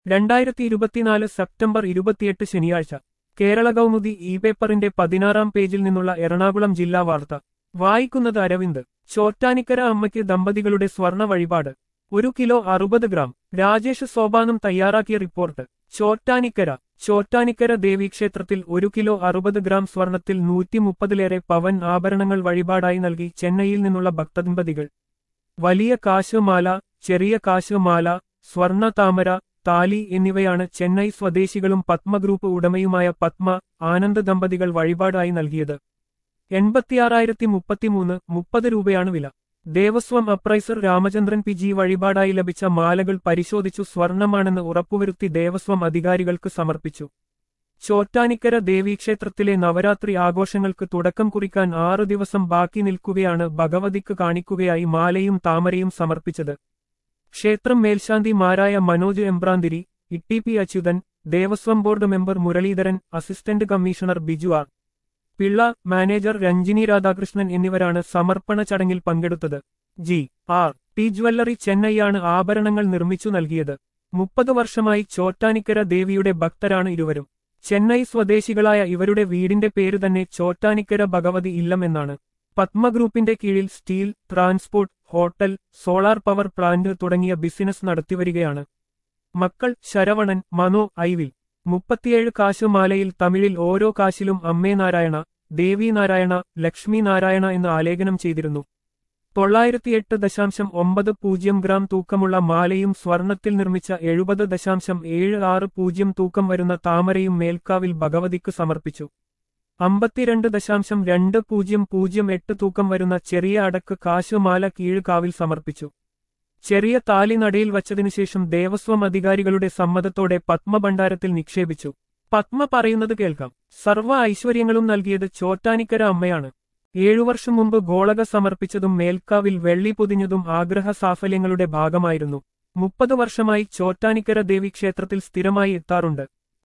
രണ്ടായിരത്തി ഇരുപത്തിനാല് സെപ്റ്റംബർ ഇരുപത്തിയെട്ട് ശനിയാഴ്ച കേരള കൗമുദി ഇ പേപ്പറിന്റെ പതിനാറാം പേജിൽ നിന്നുള്ള എറണാകുളം ജില്ലാ വാർത്ത വായിക്കുന്നത് അരവിന്ദ് ചോറ്റാനിക്കര അമ്മയ്ക്ക് ദമ്പതികളുടെ സ്വർണ വഴിപാട് ഒരു കിലോ അറുപത് ഗ്രാം രാജേഷ് സോപാനം തയ്യാറാക്കിയ റിപ്പോർട്ട് ചോറ്റാനിക്കര ചോറ്റാനിക്കര ദേവീക്ഷേത്രത്തിൽ ഒരു കിലോ അറുപത് ഗ്രാം സ്വർണത്തിൽ നൂറ്റി മുപ്പതിലേറെ പവൻ ആഭരണങ്ങൾ വഴിപാടായി നൽകി ചെന്നൈയിൽ നിന്നുള്ള ഭക്തദമ്പതികൾ വലിയ കാശുമാല ചെറിയ കാശുമാല സ്വർണ താമര താലി എന്നിവയാണ് ചെന്നൈ സ്വദേശികളും പത്മ ഗ്രൂപ്പ് ഉടമയുമായ പത്മ ആനന്ദ് ദമ്പതികൾ വഴിപാടായി നൽകിയത് എൺപത്തിയാറായിരത്തി മുപ്പത്തിമൂന്ന് മുപ്പത് രൂപയാണ് വില ദേവസ്വം അപ്രൈസർ രാമചന്ദ്രൻ പി ജി വഴിപാടായി ലഭിച്ച മാലകൾ പരിശോധിച്ചു സ്വർണമാണെന്ന് ഉറപ്പുവരുത്തി ദേവസ്വം അധികാരികൾക്ക് സമർപ്പിച്ചു ചോറ്റാനിക്കര ദേവീക്ഷേത്രത്തിലെ നവരാത്രി ആഘോഷങ്ങൾക്ക് തുടക്കം കുറിക്കാൻ ആറു ദിവസം ബാക്കി നിൽക്കുകയാണ് ഭഗവതിക്ക് കാണിക്കുകയായി മാലയും താമരയും സമർപ്പിച്ചത് ക്ഷേത്രം മേൽശാന്തിമാരായ മനോജ് എംബ്രാന്തിരി ഇട്ടി പി അച്യുതൻ ദേവസ്വം board member Muraleedharan assistant commissioner Biju R Pillai manager Ranjini Radhakrishnan എന്നിവരാണ് സമർപ്പണ ചടങ്ങിൽ പങ്കെടുത്തത് ജി ആർ ടി ജ്വല്ലറി ചെന്നൈയാണ് ആഭരണങ്ങൾ നിർമ്മിച്ചു നൽകിയത് മുപ്പത് വർഷമായി ചോറ്റാനിക്കര ദേവിയുടെ ഭക്തരാണ് ഇരുവരും ചെന്നൈ സ്വദേശികളായ ഇവരുടെ വീടിന്റെ പേര് തന്നെ ചോറ്റാനിക്കര ഭഗവതി ഇല്ലം എന്നാണ് പത്മ ഗ്രൂപ്പിന്റെ കീഴിൽ steel transport hotel solar power plant തുടങ്ങിയ ബിസിനസ് നടത്തിവരികയാണ് മക്കൾ ശരവണൻ മനോ ഐവിൽ മുപ്പത്തിയേഴ് കാശുമാലയിൽ തമിഴിൽ ഓരോ കാശിലും അമ്മേ നാരായണ ദേവി നാരായണ ലക്ഷ്മി നാരായണ എന്ന് ആലേഖനം ചെയ്തിരുന്നു തൊള്ളായിരത്തിയെട്ട് ദശാംശം ഒമ്പത് പൂജ്യം ഗ്രാം തൂക്കമുള്ള മാലയും സ്വർണത്തിൽ നിർമ്മിച്ച എഴുപത് ദശാംശം ഏഴ് ആറ് പൂജ്യം തൂക്കം വരുന്ന താമരയും മേൽക്കാവിൽ ഭഗവതിക്ക് സമർപ്പിച്ചു അമ്പത്തിരണ്ട് ദശാംശം രണ്ട് പൂജ്യം പൂജ്യം എട്ട് തൂക്കം വരുന്ന ചെറിയ അടക്ക് കാശുമാല കീഴുകാവിൽ സമർപ്പിച്ചു ചെറിയ താലി നടയിൽ വച്ചതിനുശേഷം ദേവസ്വം അധികാരികളുടെ സമ്മതത്തോടെ പത്മഭണ്ഡാരത്തിൽ നിക്ഷേപിച്ചു പത്മ പറയുന്നത് കേൾക്കാം സർവ്വ ഐശ്വര്യങ്ങളും നൽകിയത് ചോറ്റാനിക്കര അമ്മയാണ് ഏഴു വർഷം മുമ്പ് ഗോളക സമർപ്പിച്ചതും മേൽക്കാവിൽ വെള്ളി പൊതിഞ്ഞതും ആഗ്രഹ സാഫല്യങ്ങളുടെ ഭാഗമായിരുന്നു മുപ്പത് വർഷമായി ചോറ്റാനിക്കര ദേവി ക്ഷേത്രത്തിൽ സ്ഥിരമായി എത്താറുണ്ട്